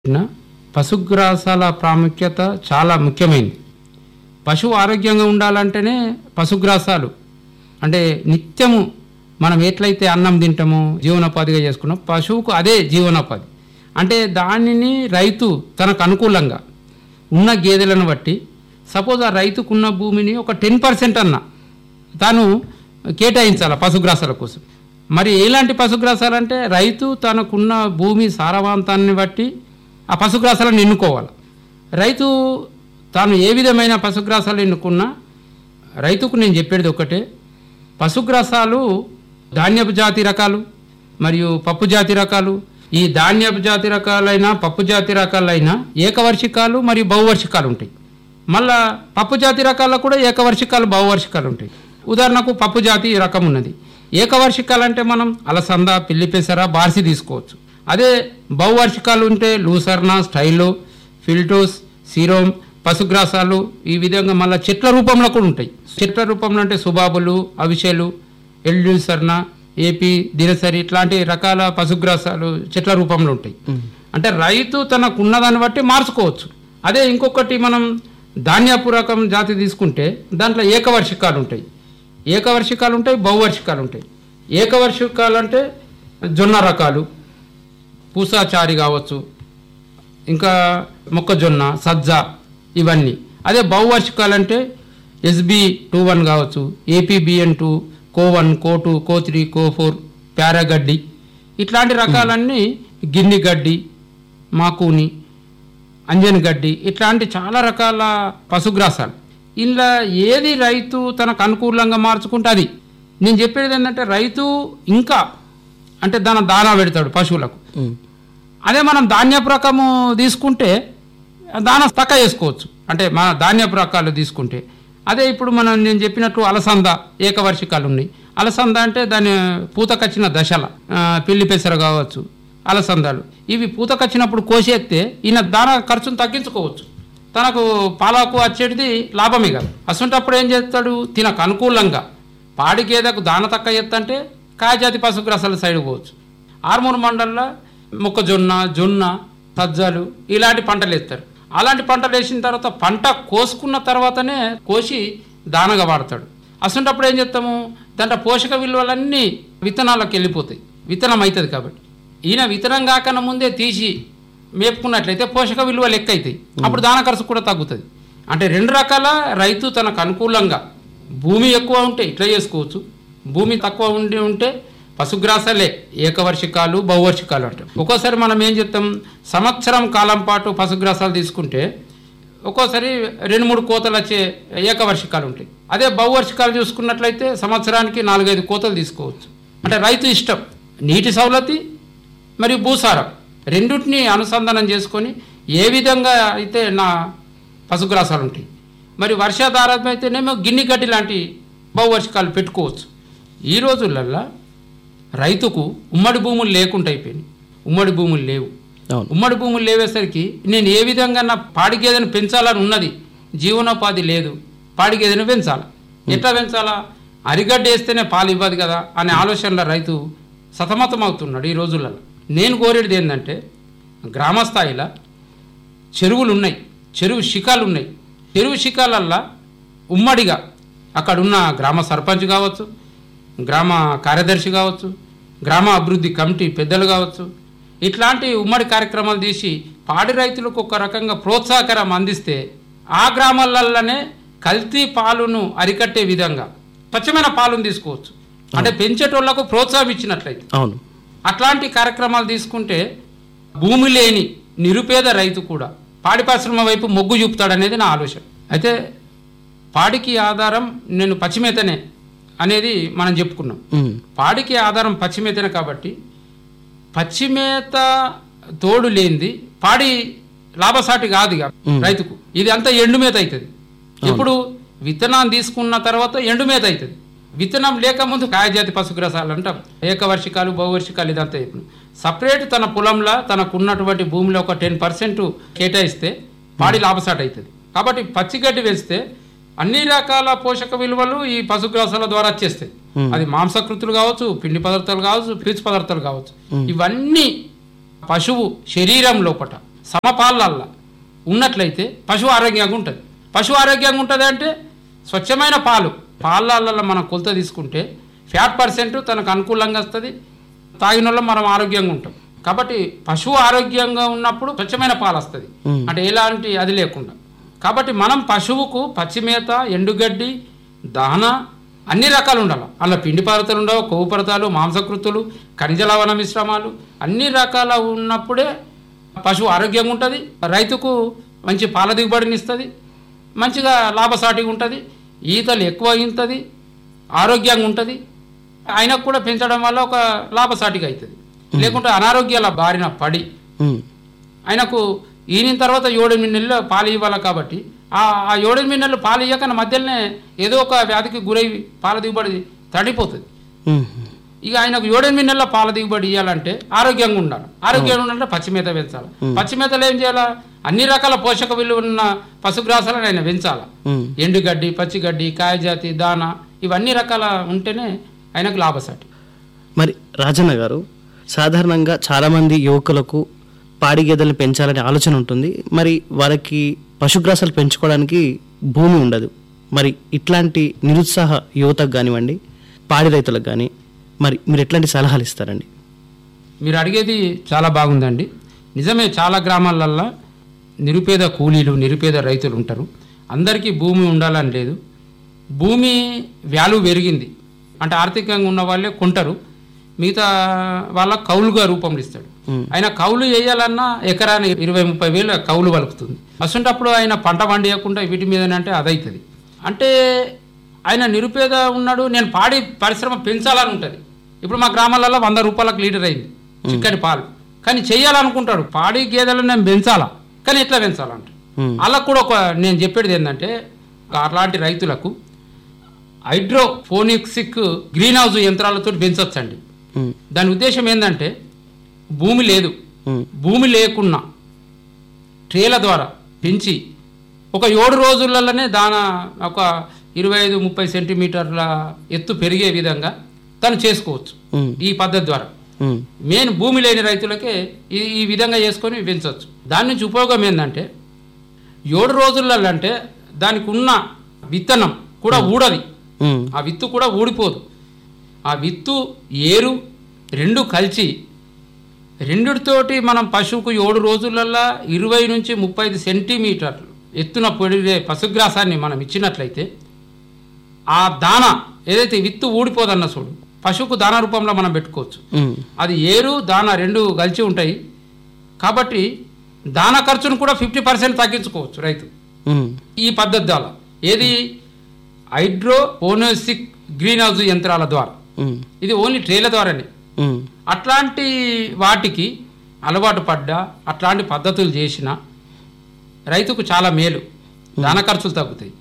నా పశుగ్రాసాల ప్రాముఖ్యత చాలా ముఖ్యమైనది పశువు ఆరోగ్యంగా ఉండాలంటేనే పశుగ్రాసాలు అంటే నిత్యము మనం ఎట్లయితే అన్నం తింటామో జీవనోపాధిగా చేసుకున్నాం పశువుకు అదే జీవనోపాధి అంటే దానిని రైతు తనకు అనుకూలంగా ఉన్న గేదెలను బట్టి సపోజ్ ఆ రైతుకున్న భూమిని ఒక టెన్ పర్సెంట్ అన్న తాను కేటాయించాలి పశుగ్రాసాల కోసం మరి ఎలాంటి పశుగ్రాసాలు అంటే రైతు తనకున్న భూమి సారవంతాన్ని బట్టి ఆ పశుగ్రాసాలను ఎన్నుకోవాలి రైతు తాను ఏ విధమైన పశుగ్రాసాలు ఎన్నుకున్నా రైతుకు నేను చెప్పేది ఒకటే పశుగ్రాసాలు ధాన్యపు జాతి రకాలు మరియు పప్పు జాతి రకాలు ఈ ధాన్యపు జాతి రకాలైన పప్పు జాతి రకాలైన ఏకవర్షికాలు మరియు బహువర్షికాలు ఉంటాయి మళ్ళా పప్పు జాతి రకాల్లో కూడా ఏకవర్షికాలు బహువర్షికాలు ఉంటాయి ఉదాహరణకు పప్పు జాతి రకం ఉన్నది ఏకవర్షికాలు అంటే మనం అలసంద పిల్లి పెసర బార్సి తీసుకోవచ్చు అదే బహువార్షికాలు ఉంటే లూసర్నా స్టైలో ఫిల్టోస్ సిరోమ్ పశుగ్రాసాలు ఈ విధంగా మళ్ళీ చెట్ల రూపంలో కూడా ఉంటాయి చెట్ల రూపంలో అంటే సుబాబులు అవిషేలు ఎల్యూసర్న ఏపీ దినసరి ఇట్లాంటి రకాల పశుగ్రాసాలు చెట్ల రూపంలో ఉంటాయి అంటే రైతు తనకు ఉన్నదాన్ని బట్టి మార్చుకోవచ్చు అదే ఇంకొకటి మనం ధాన్యపు రకం జాతి తీసుకుంటే దాంట్లో ఏకవర్షికాలు ఉంటాయి ఏకవర్షికాలు ఉంటాయి బహువర్షికాలు ఉంటాయి ఏకవర్షికాలు అంటే జొన్న రకాలు పూసాచారి కావచ్చు ఇంకా మొక్కజొన్న సజ్జ ఇవన్నీ అదే బహువార్షికాలు అంటే ఎస్బి టూ వన్ కావచ్చు APBN two CO one CO two CO three CO four పారాగడ్డి ఇట్లాంటి రకాలన్నీ గిన్ని గడ్డి మాకూని అంజన్ గడ్డి ఇట్లాంటి చాలా రకాల పశుగ్రాసాలు ఇలా ఏది రైతు తనకు అనుకూలంగా మార్చుకుంటే అది నేను చెప్పేది ఏంటంటే రైతు ఇంకా అంటే దాని దానా పెడతాడు పశువులకు అదే మనం ధాన్యపు రకము తీసుకుంటే దాన తక్కువ చేసుకోవచ్చు అంటే మన ధాన్యపు రకాలు తీసుకుంటే అదే ఇప్పుడు మనం నేను చెప్పినట్టు అలసంద ఏకవర్షికాలు ఉన్నాయి అలసంద అంటే దాని పూతకచ్చిన దశల ఆ, పిల్లి పెసర కావచ్చు అలసందాలు ఇవి పూతకచ్చినప్పుడు కోసేస్తే ఈయన దాన ఖర్చును తగ్గించుకోవచ్చు తనకు పాలకు వచ్చేటిది లాభమే కదా అసంటప్పుడు ఏం చేస్తాడు తినకు అనుకూలంగా పాడి గేదెకు దాన తక్కువ ఎత్తంటే కాయజాతి పశుగ్రాసాల సైడ్ పోవచ్చు ఆర్మూర్ మండల్లో మొక్కజొన్న జొన్న సజ్జలు ఇలాంటి పంటలు వేస్తారు అలాంటి పంటలు వేసిన తర్వాత పంట కోసుకున్న తర్వాతనే కోసి దానగా వాడతాడు అసంటప్పుడు ఏం చేస్తాము దాంట్లో పోషక విలువలన్నీ విత్తనాలకు వెళ్ళిపోతాయి విత్తనం అవుతుంది కాబట్టి ఈయన విత్తనం కాకన్నా ముందే తీసి మేపుకున్నట్లయితే పోషక విలువలు ఎక్కువ అవుతాయి అప్పుడు దాన ఖర్చు కూడా తగ్గుతుంది అంటే రెండు రకాల రైతు తనకు అనుకూలంగా భూమి ఎక్కువ ఉంటే ఇట్లా చేసుకోవచ్చు భూమి తక్కువ ఉండి ఉంటే పశుగ్రాసాలే ఏకవర్షికాలు బహువర్షికాలు అంటాం ఒక్కోసారి మనం ఏం చెప్తాం సంవత్సరం కాలం పాటు పశుగ్రాసాలు తీసుకుంటే ఒక్కోసారి రెండు మూడు కోతలు వచ్చే ఏకవర్షికాలు ఉంటాయి అదే బహువర్షికాలు చూసుకున్నట్లయితే సంవత్సరానికి నాలుగైదు కోతలు తీసుకోవచ్చు అంటే రైతు ఇష్టం నీటి సౌలతి మరియు భూసారం రెండింటిని అనుసంధానం చేసుకొని ఏ విధంగా అయితే నా పశుగ్రాసాలు ఉంటాయి మరి వర్షాధారం అయితేనేమో గిన్నె గడ్డి లాంటి బహువర్షికాలు పెట్టుకోవచ్చు ఈ రోజులల్లో రైతుకు ఉమ్మడి భూములు లేకుండా అయిపోయినాయి ఉమ్మడి భూములు లేవు అవును ఉమ్మడి భూములు లేవేసరికి నేను ఏ విధంగా నా పాడి గేదెను పెంచాలని ఉన్నది జీవనోపాధి లేదు పాడి గేదెను పెంచాలా ఎట్లా పెంచాలా అరిగడ్డ వేస్తేనే పాలు ఇవ్వదు కదా అనే ఆలోచనలో రైతు సతమతం అవుతున్నాడు ఈ రోజులలో నేను కోరేది ఏంటంటే గ్రామ స్థాయిలో చెరువులు ఉన్నాయి చెరువు శిఖాలు ఉన్నాయి చెరువు శిఖాలల్లా ఉమ్మడిగా అక్కడున్న గ్రామ సర్పంచ్ కావచ్చు గ్రామ కార్యదర్శి కావచ్చు గ్రామ అభివృద్ధి కమిటీ పెద్దలు కావచ్చు ఇట్లాంటి ఉమ్మడి కార్యక్రమాలు తీసి పాడి రైతులకు ఒక రకంగా ప్రోత్సాహకరం అందిస్తే ఆ గ్రామాలలోనే కల్తీ పాలును అరికట్టే విధంగా స్వచ్ఛమైన పాలును తీసుకోవచ్చు అంటే పెంచేటోళ్లకు ప్రోత్సాహం ఇచ్చినట్లయితే అవును అట్లాంటి కార్యక్రమాలు తీసుకుంటే భూమి లేని నిరుపేద రైతు కూడా పాడి పరిశ్రమ వైపు మొగ్గు చూపుతాడనేది నా ఆలోచన అయితే పాడికి ఆధారం నేను పచ్చిమేతనే అనేది మనం చెప్పుకున్నాం ఉమ్. పాడికి ఆధారం పచ్చిమేతనే కాబట్టి పచ్చిమేత తోడు లేనిది పాడి లాభసాటి కాదు ఇక రైతుకు ఇది అంతా ఎండుమేత అవుతుంది ఇప్పుడు విత్తనాన్ని తీసుకున్న తర్వాత ఎండుమేత అవుతుంది విత్తనం లేకముందు కాయజాతి పశుగ్రసాలు అంటాం ఏకవర్షికాలు బహువర్షికాలు ఇదంతా ఇప్పుడు సపరేట్ తన పొలంలో తనకు ఉన్నటువంటి భూమిలో ఒక టెన్ పర్సెంట్ కేటాయిస్తే పాడి లాభసాటి అవుతుంది కాబట్టి పచ్చిగడ్డి వేస్తే అన్ని రకాల పోషక విలువలు ఈ పశుగ్రాసాల ద్వారా వచ్చేస్తాయి అది మాంసకృతులు కావచ్చు పిండి పదార్థాలు కావచ్చు పీచు పదార్థాలు కావచ్చు ఇవన్నీ పశువు శరీరం లోపట సమపాలల్ల ఉన్నట్లయితే పశువు ఆరోగ్యంగా ఉంటుంది పశువు ఆరోగ్యంగా ఉంటుంది అంటే స్వచ్ఛమైన పాలు పాలల్లో మనం కొలత తీసుకుంటే ఫ్యాట్ పర్సెంట్ తనకు అనుకూలంగా వస్తుంది తాగిన వాళ్ళం మనం ఆరోగ్యంగా ఉంటాం కాబట్టి పశువు ఆరోగ్యంగా ఉన్నప్పుడు స్వచ్ఛమైన పాలు వస్తుంది మ్మ్. అంటే ఎలాంటి అది లేకుండా కాబట్టి మనం పశువుకు పచ్చిమేత ఎండుగడ్డి దాన అన్ని రకాలు ఉండాలి అలా పిండి పదార్థాలు ఉండవు కొవ్వు పదార్థాలు మాంసకృతులు ఖనిజ లవణ మిశ్రమాలు అన్ని రకాల ఉన్నప్పుడే పశువు ఆరోగ్యంగా ఉంటుంది రైతుకు మంచి పాల దిగుబడిని ఇస్తుంది మంచిగా లాభసాటిగా ఉంటుంది ఈతలు ఎక్కువ ఇంతది ఆరోగ్యంగా ఉంటుంది ఆయనకు కూడా పెంచడం వల్ల ఒక లాభసాటిగా అవుతుంది లేకుంటే అనారోగ్యాల బారిన పడి ఉమ్, ఆయనకు ఈయన తర్వాత ఏడెనిమిది నెలలు పాలు ఇవ్వాలి కాబట్టి ఆ ఆ ఏడెనిమిది నెలలు పాలు ఇవ్వకన మధ్యలోనే ఏదో ఒక వ్యాధికి గురై పాల దిగుబడి తడిపోతుంది ఉమ్, ఇక ఆయనకు ఏడెనిమిది నెలల పాల దిగుబడి ఇవ్వాలంటే ఆరోగ్యంగా ఉండాలి ఆరోగ్యంగా ఉండాలంటే పచ్చిమేత పెంచాలి పచ్చిమేతలు ఏం చేయాలా అన్ని రకాల పోషక విలువ ఉన్న పశుగ్రాసాలను ఆయన పెంచాలి ఉమ్, ఎండుగడ్డి పచ్చిగడ్డి కాయజాతి దాన ఇవన్నీ రకాల ఉంటేనే ఆయనకు లాభసాటి మరి రాజన్న గారు సాధారణంగా చాలామంది యువకులకు పాడి గేదెలను పెంచాలనే ఆలోచన ఉంటుంది మరి వాళ్ళకి పశుగ్రాసాలు పెంచుకోవడానికి భూమి ఉండదు మరి ఇట్లాంటి నిరుత్సాహ యువతకు కానివ్వండి పాడి రైతులకు కానీ మరి మీరు ఎట్లాంటి సలహాలు ఇస్తారండి మీరు అడిగేది చాలా బాగుందండి నిజమే చాలా గ్రామాలల్లో నిరుపేద కూలీలు నిరుపేద రైతులు ఉంటారు అందరికీ భూమి ఉండాలని లేదు భూమి వాల్యూ పెరిగింది అంటే ఆర్థికంగా ఉన్న వాళ్ళే కొంటారు మిగతా వాళ్ళ కౌలుగా రూపంలో ఇస్తాడు మ్మ్. ఆయన కౌలు వేయాలన్నా ఎకరాని ఇరవై ముప్పై వేలు కౌలు పలుకుతుంది అసంటప్పుడు ఆయన పంట పండియకుండా వీటి మీదనే అంటే అదవుతుంది అంటే ఆయన నిరుపేద ఉన్నాడు నేను పాడి పరిశ్రమ పెంచాలని ఉంటుంది ఇప్పుడు మా గ్రామాలలో వంద రూపాయలకు లీటర్ అయింది చిక్కటి పాలు కానీ చెయ్యాలనుకుంటాడు పాడి గేదెలను నేను పెంచాలా కానీ ఎట్లా పెంచాలంట మ్మ్. అలా కూడా ఒక నేను చెప్పేది ఏంటంటే అలాంటి రైతులకు హైడ్రోఫోనిక్సిక్ గ్రీన్ హౌస్ యంత్రాలతో పెంచొచ్చండి ఉమ్, దాని ఉద్దేశం ఏంటంటే భూమి లేదు ఉమ్, భూమి లేకున్నా ట్రేల ద్వారా పెంచి ఒక ఏడు రోజులలోనే దాన ఒక ఇరవై ఐదు ముప్పై సెంటీమీటర్ల ఎత్తు పెరిగే విధంగా తను చేసుకోవచ్చు ఉమ్, ఈ పద్ధతి ద్వారా ఉమ్, మెయిన్ భూమి లేని రైతులకే ఈ ఈ విధంగా చేసుకొని పెంచవచ్చు దాని నుంచి ఉపయోగం ఏంటంటే ఏడు రోజులలో అంటే దానికి ఉన్న విత్తనం కూడా ఊడది ఉమ్, ఆ విత్తు కూడా ఊడిపోదు ఆ విత్తు ఏరు రెండు కలిసి రెండుతోటి మనం పశువుకు ఏడు రోజులల్లా ఇరవై నుంచి ముప్పై ఐదు సెంటీమీటర్లు ఎత్తున పొడిగే పశుగ్రాసాన్ని మనం ఇచ్చినట్లయితే ఆ దాన ఏదైతే విత్తు ఊడిపోదన్న చూడు పశువుకు దాన రూపంలో మనం పెట్టుకోవచ్చు ఉమ్, అది ఏరు దాన రెండు కలిసి ఉంటాయి కాబట్టి దాన ఖర్చును కూడా ఫిఫ్టీ పర్సెంట్ తగ్గించుకోవచ్చు రైతు ఉమ్, ఈ పద్ధతి ద్వారా ఏది హైడ్రోపోనోసిక్ గ్రీన్ హౌస్ యంత్రాల ద్వారా ఉమ్, ఇది ఓన్లీ ట్రేల ద్వారానే ఉమ్, అట్లాంటి వాటికి అలవాటు పడ్డా అట్లాంటి పద్ధతులు చేసిన రైతుకు చాలా మేలు దాన ఖర్చులు తగ్గుతాయి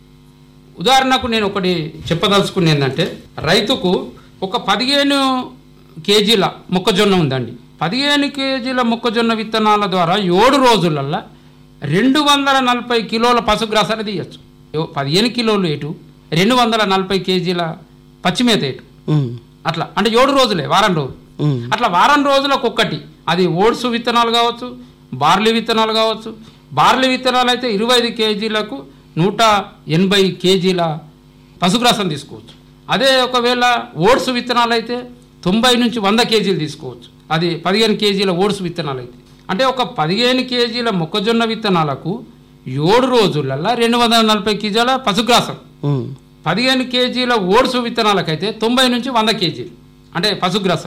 ఉదాహరణకు నేను ఒకటి చెప్పదలుచుకుని ఏంటంటే రైతుకు ఒక పదిహేను కేజీల మొక్కజొన్న ఉందండి పదిహేను కేజీల మొక్కజొన్న విత్తనాల ద్వారా ఏడు రోజులల్లో రెండు వందల నలభై కిలోల పశుగ్రాసాన్ని తీయచ్చు యో- పదిహేను కిలోలు ఎటు రెండు వందల నలభై కేజీల పచ్చిమేత ఎటు ఉమ్, అట్లా అంటే ఏడు రోజులే వారం రోజులు ఉమ్, అట్లా వారం రోజులకు ఒక్కటి అది ఓట్స్ విత్తనాలు కావచ్చు బార్లీ విత్తనాలు కావచ్చు బార్లీ విత్తనాలు అయితే ఇరవై ఐదు కేజీలకు నూట ఎనభై కేజీల పశుగ్రాసం తీసుకోవచ్చు అదే ఒకవేళ ఓట్స్ విత్తనాలు అయితే తొంభై నుంచి వంద కేజీలు తీసుకోవచ్చు అది పదిహేను కేజీల ఓట్స్ విత్తనాలు అయితే అంటే ఒక పదిహేను కేజీల మొక్కజొన్న విత్తనాలకు ఏడు రోజులల్లో రెండు వందల నలభై కేజీల పశుగ్రాసం ఉమ్, పదిహేను కేజీల ఓట్స్ విత్తనాలకైతే తొంభై నుంచి వంద కేజీలు అంటే పశుగ్రాసం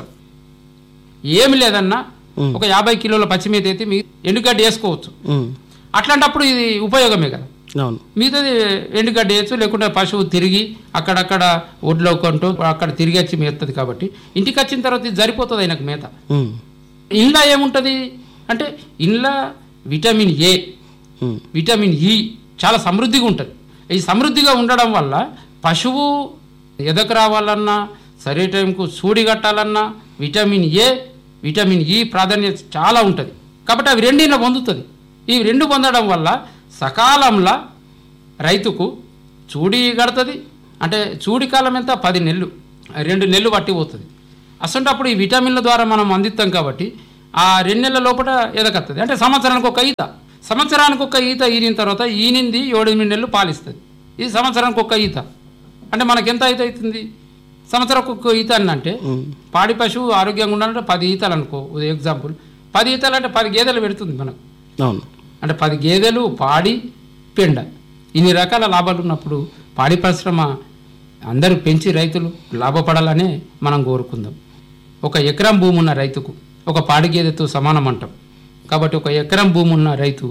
ఏమి లేదన్నా ఉమ్. ఒక యాభై కిలోల పచ్చిమీద అయితే మీ ఎండుగడ్డి వేసుకోవచ్చు ఉమ్, అట్లాంటప్పుడు ఇది ఉపయోగమే కదా అవును మిగతాది ఎండుగడ్డి వేయచ్చు లేకుంటే పశువు తిరిగి అక్కడక్కడ ఒడ్లో కొంటూ అక్కడ తిరిగి వచ్చి మేస్తుంది కాబట్టి ఇంటికి వచ్చిన తర్వాత ఇది సరిపోతుంది ఆయనకు మేత ఉమ్, ఇంట్లో ఏముంటుంది అంటే ఇంట్లో vitamin A um, vitamin E చాలా సమృద్ధిగా ఉంటుంది ఈ సమృద్ధిగా ఉండడం వల్ల పశువు ఎదకు రావాలన్నా సరే టైంకు సూడి కట్టాలన్నా విటమిన్ ఏ విటమిన్ ఇ ప్రాధాన్యత చాలా ఉంటుంది కాబట్టి అవి రెండిన పొందుతుంది ఈ రెండు పొందడం వల్ల సకాలంలో రైతుకు చూడి కడుతుంది అంటే చూడి కాలం ఎంత పది నెలలు రెండు నెలలు పట్టి పోతుంది అసంటప్పుడు ఈ విటమిన్ల ద్వారా మనం అందిస్తాం కాబట్టి ఆ రెండు నెలల లోపల ఎదగత్తది అంటే సంవత్సరానికి ఒక ఈత సంవత్సరానికి ఒక ఈత ఈనిన తర్వాత ఈనింది ఏడెనిమిది నెలలు పాలిస్తుంది ఇది సంవత్సరానికి ఒక ఈత అంటే మనకి ఎంత ఈత అవుతుంది సంవత్సరానికి ఒక ఈత అని అంటే పాడి పశువు ఆరోగ్యంగా ఉండాలంటే పది ఈతలు అనుకో ఎగ్జాంపుల్ పది ఈతలు అంటే పది గేదెలు పెడుతుంది మనకు అవును అంటే పది గేదెలు పాడి పెండ ఇన్ని రకాల లాభాలు ఉన్నప్పుడు పాడి పరిశ్రమ అందరూ పెంచి రైతులు లాభపడాలనే మనం కోరుకుందాం ఒక ఎకరం భూమి ఉన్న రైతుకు ఒక పాడి గేదెతో సమానం అంటాం కాబట్టి ఒక ఎకరం భూమి ఉన్న రైతు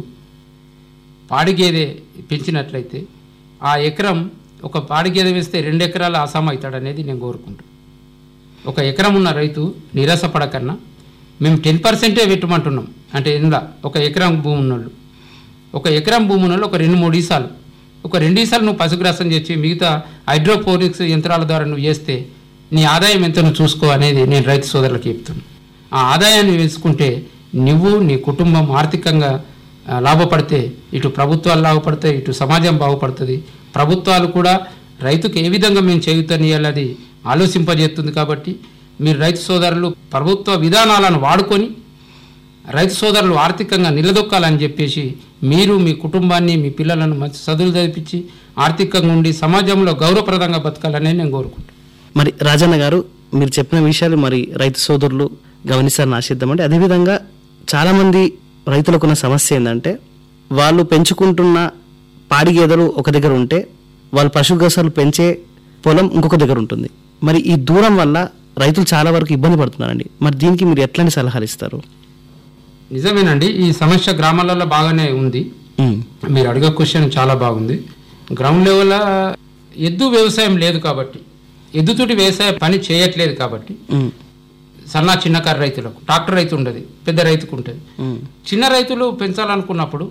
పాడి గేదె పెంచినట్లయితే ఆ ఎకరం ఒక పాడి గేదె వేస్తే రెండు ఎకరాల ఆసాం అవుతాడనేది నేను కోరుకుంటాను ఒక ఎకరం ఉన్న రైతు నిరాశపడకన్నా మేము టెన్ పర్సెంటే పెట్టమంటున్నాం అంటే ఇందా ఒక ఎకరం భూమి ఉన్నోళ్ళు ఒక ఎకరం భూమి ఉన్నోళ్ళు ఒక రెండు మూడు ఈసాలు ఒక రెండు ఈసాలు నువ్వు పశుగ్రాసం చేసి మిగతా హైడ్రోపోనిక్స్ యంత్రాల ద్వారా నువ్వు చేస్తే నీ ఆదాయం ఎంత నువ్వు చూసుకో అనేది నేను రైతు సోదరులకు చెప్తున్నాను ఆ ఆదాయాన్ని వేసుకుంటే నువ్వు నీ కుటుంబం ఆర్థికంగా ఆ, లాభపడితే ఇటు ప్రభుత్వాలు లాభపడతాయి ఇటు సమాజం బాగుపడుతుంది ప్రభుత్వాలు కూడా రైతుకు ఏ విధంగా మేము చేయుతనియాలది ఆలోచింపజేస్తుంది కాబట్టి మీరు రైతు సోదరులు ప్రభుత్వ విధానాలను వాడుకొని రైతు సోదరులు ఆర్థికంగా నిలదొక్కాలని చెప్పేసి మీరు మీ కుటుంబాన్ని మీ పిల్లలను మంచి చదువులు చదివించి ఆర్థికంగా ఉండి సమాజంలో గౌరవప్రదంగా బతకాలని నేను కోరుకుంటాను మరి రాజన్న గారు మీరు చెప్పిన విషయాలు మరి రైతు సోదరులు గమనిస్తారని ఆశిద్దామండి అదేవిధంగా చాలామంది రైతులకున్న సమస్య ఏంటంటే వాళ్ళు పెంచుకుంటున్న పాడి గేదెలు ఒక దగ్గర ఉంటే వాళ్ళు పశుగ్రాసాలు పెంచే పొలం ఇంకొక దగ్గర ఉంటుంది మరి ఈ దూరం వల్ల రైతులు చాలా వరకు ఇబ్బంది పడుతున్నారండి మరి దీనికి మీరు ఎట్లాంటి సలహాలు ఇస్తారు నిజమేనండి ఈ సమస్య గ్రామాలలో బాగానే ఉంది ఉమ్, మీరు అడిగే క్వశ్చన్ చాలా బాగుంది గ్రౌండ్ లెవెల్ ఎద్దు వ్యవసాయం లేదు కాబట్టి ఎద్దుతోటి వ్యవసాయ పని చేయట్లేదు కాబట్టి ఉమ్, సన్న చిన్నకారు రైతులకు ట్రాక్టర్ రైతు ఉండదు పెద్ద రైతుకు ఉంటుంది ఉమ్, చిన్న రైతులు పెంచాలనుకున్నప్పుడు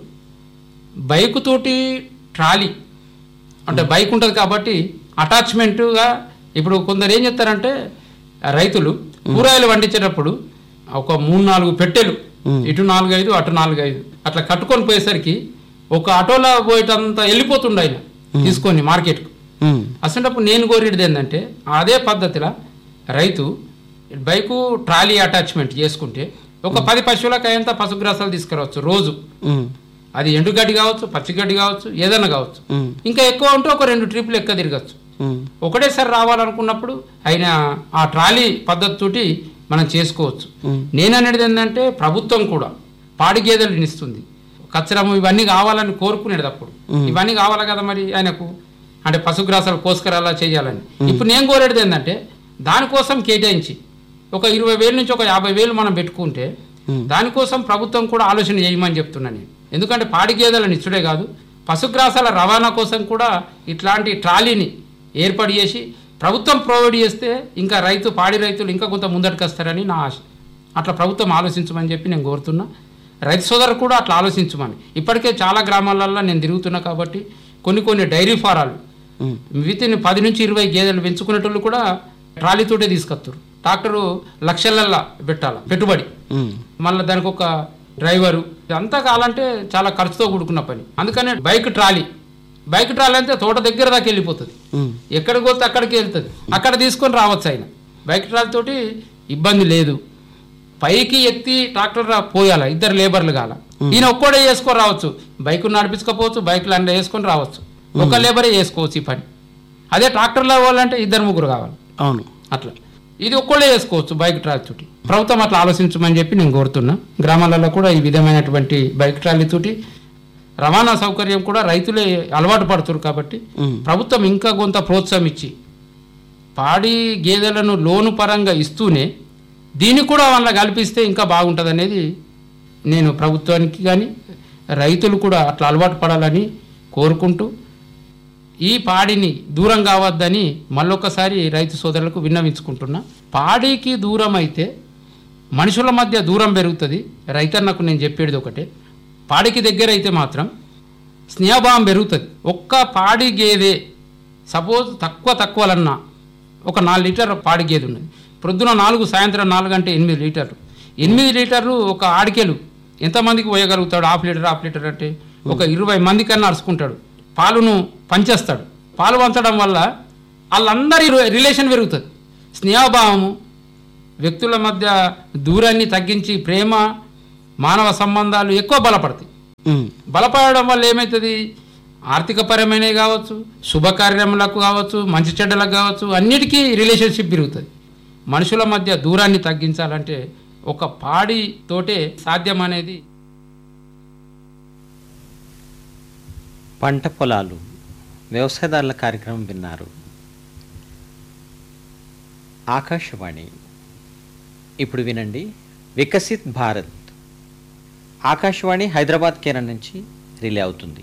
బైక్ తోటి ట్రాలీ అంటే బైక్ ఉంటుంది కాబట్టి అటాచ్మెంట్గా ఇప్పుడు కొందరు ఏం చేస్తారంటే ఆ రైతులు కూరగాయలు పండించేటప్పుడు ఒక మూడు నాలుగు పెట్టెలు ఇటు నాలుగు ఐదు అటు నాలుగు ఐదు అట్లా కట్టుకొని పోయేసరికి ఒక ఆటోలో పోయేటంత వెళ్ళిపోతుండే ఆయన తీసుకొని మార్కెట్కు ఉమ్, అసలు నేను కోరేది ఏంటంటే అదే పద్ధతిలో రైతు బైకు ట్రాలీ అటాచ్మెంట్ చేసుకుంటే ఒక పది పశువులకు అయ్యేంత పశుగ్రాసాలు తీసుకురావచ్చు రోజు ఉమ్, అది ఎండుగడ్డి కావచ్చు పచ్చిగడ్డి కావచ్చు ఏదైనా కావచ్చు ఉమ్, ఇంకా ఎక్కువ ఉంటే ఒక రెండు ట్రిప్లు ఎక్కువ తిరగచ్చు ఉమ్, ఒకటేసారి రావాలనుకున్నప్పుడు అయినా ఆ ట్రాలీ పద్ధతితోటి మనం చేసుకోవచ్చు ఉమ్. నేను అనేది ఏంటంటే ప్రభుత్వం కూడా పాడి గేదెలు ఇస్తుంది కచ్చరము ఇవన్నీ కావాలని కోరుకునేది అప్పుడు ఇవన్నీ కావాలి కదా మరి ఆయనకు అంటే పశుగ్రాసాలు కోసుకరాలా చేయాలని ఇప్పుడు నేను కోరేది ఏంటంటే దానికోసం కేటాయించి ఒక ఇరవై వేల నుంచి ఒక యాభై వేలు మనం పెట్టుకుంటే దానికోసం ప్రభుత్వం కూడా ఆలోచన చేయమని చెప్తున్నాను నేను ఎందుకంటే పాడి గేదెలను ఇచ్చుడే కాదు పశుగ్రాసాల రవాణా కోసం కూడా ఇట్లాంటి ట్రాలీని ఏర్పాటు చేసి ప్రభుత్వం ప్రొవైడ్ చేస్తే ఇంకా రైతు పాడి రైతులు ఇంకా కొంత ముందటికి వస్తారని నా ఆశ అట్లా ప్రభుత్వం ఆలోచించమని చెప్పి నేను కోరుతున్నా రైతు సోదరు కూడా అట్లా ఆలోచించమని ఇప్పటికే చాలా గ్రామాలలో నేను తిరుగుతున్నా కాబట్టి కొన్ని కొన్ని డైరీ ఫారాలు ఉమ్, విత్ ఇన్ పది నుంచి ఇరవై గేదెలు పెంచుకునేటోళ్ళు కూడా ట్రాలీతోటే తీసుకొస్తారు ట్రాక్టరు లక్షలల్లా పెట్టాలి పెట్టుబడి ఉమ్, మళ్ళీ దానికి ఒక డ్రైవరు ఇదంతా కావాలంటే చాలా ఖర్చుతో కూడుకున్న పని అందుకనే బైక్ ట్రాలీ బైక్ ట్రాలీ అంటే తోట దగ్గర దాకా వెళ్ళిపోతుంది ఉమ్, ఎక్కడికి పోతే అక్కడికి వెళ్తుంది అక్కడ తీసుకొని రావచ్చు ఆయన బైక్ ట్రాలీ తోటి ఇబ్బంది లేదు పైకి ఎత్తి ట్రాక్టర్ రా- పోయాల ఇద్దరు లేబర్లు కాల ఈయన ఒక్కడే చేసుకొని రావచ్చు బైక్ నడిపించుకోపోవచ్చు బైక్లు అన్నీ వేసుకొని రావచ్చు ఒక లేబరే చేసుకోవచ్చు ఈ పని అదే ట్రాక్టర్లో పోవాలంటే ఇద్దరు ముగ్గురు కావాలి అవును అట్లా ఇది ఒక్కళ్ళే చేసుకోవచ్చు బైక్ ట్రాలీ తోటి ప్రభుత్వం అట్లా ఆలోచించమని చెప్పి నేను కోరుతున్నా గ్రామాలలో కూడా ఈ విధమైనటువంటి బైక్ ట్రాలీ తోటి రవాణా సౌకర్యం కూడా రైతులే అలవాటు పడుతున్నారు కాబట్టి ఉమ్, ప్రభుత్వం ఇంకా కొంత ప్రోత్సాహం ఇచ్చి పాడి గేదెలను లోను పరంగా ఇస్తూనే దీన్ని కూడా వాళ్ళ కల్పిస్తే ఇంకా బాగుంటుంది అనేది నేను ప్రభుత్వానికి కానీ రైతులు కూడా అట్లా అలవాటు పడాలని కోరుకుంటూ ఈ పాడిని దూరం కావద్దని మళ్ళొకసారి రైతు సోదరులకు విన్నవించుకుంటున్నా పాడికి దూరం అయితే మనుషుల మధ్య దూరం పెరుగుతుంది రైతన్నకు నేను చెప్పేది ఒకటే పాడికి దగ్గర అయితే మాత్రం స్నేహభావం పెరుగుతుంది ఒక్క పాడి గేదె సపోజ్ తక్కువ తక్కువలన్నా ఒక నాలుగు లీటర్ పాడి గేదె ఉన్నది ప్రొద్దున నాలుగు సాయంత్రం నాలుగు అంటే ఎనిమిది లీటర్లు ఎనిమిది లీటర్లు ఒక ఆడికెలు ఎంతమందికి పోయగలుగుతాడు హాఫ్ లీటర్ హాఫ్ లీటర్ అంటే ఒక ఇరవై మంది కన్నా అరుచుకుంటాడు పాలును పంచేస్తాడు పాలు పంచడం వల్ల వాళ్ళందరి రిలేషన్ పెరుగుతుంది స్నేహభావము వ్యక్తుల మధ్య దూరాన్ని తగ్గించి ప్రేమ మానవ సంబంధాలు ఎక్కువ బలపడతాయి ఉమ్, బలపడడం వల్ల ఏమవుతుంది ఆర్థికపరమైనవి కావచ్చు శుభకార్యములకు కావచ్చు మంచి చెడ్డలకు కావచ్చు అన్నిటికీ రిలేషన్షిప్ పెరుగుతుంది మనుషుల మధ్య దూరాన్ని తగ్గించాలంటే ఒక పాడి తోటే సాధ్యం అనేది పంట పొలాలు వ్యవసాయదారుల కార్యక్రమం విన్నారు ఆకాశవాణి ఇప్పుడు వినండి వికసిత్ భారత్ ఆకాశవాణి హైదరాబాద్ కేంద్రం నుంచి రిలే అవుతుంది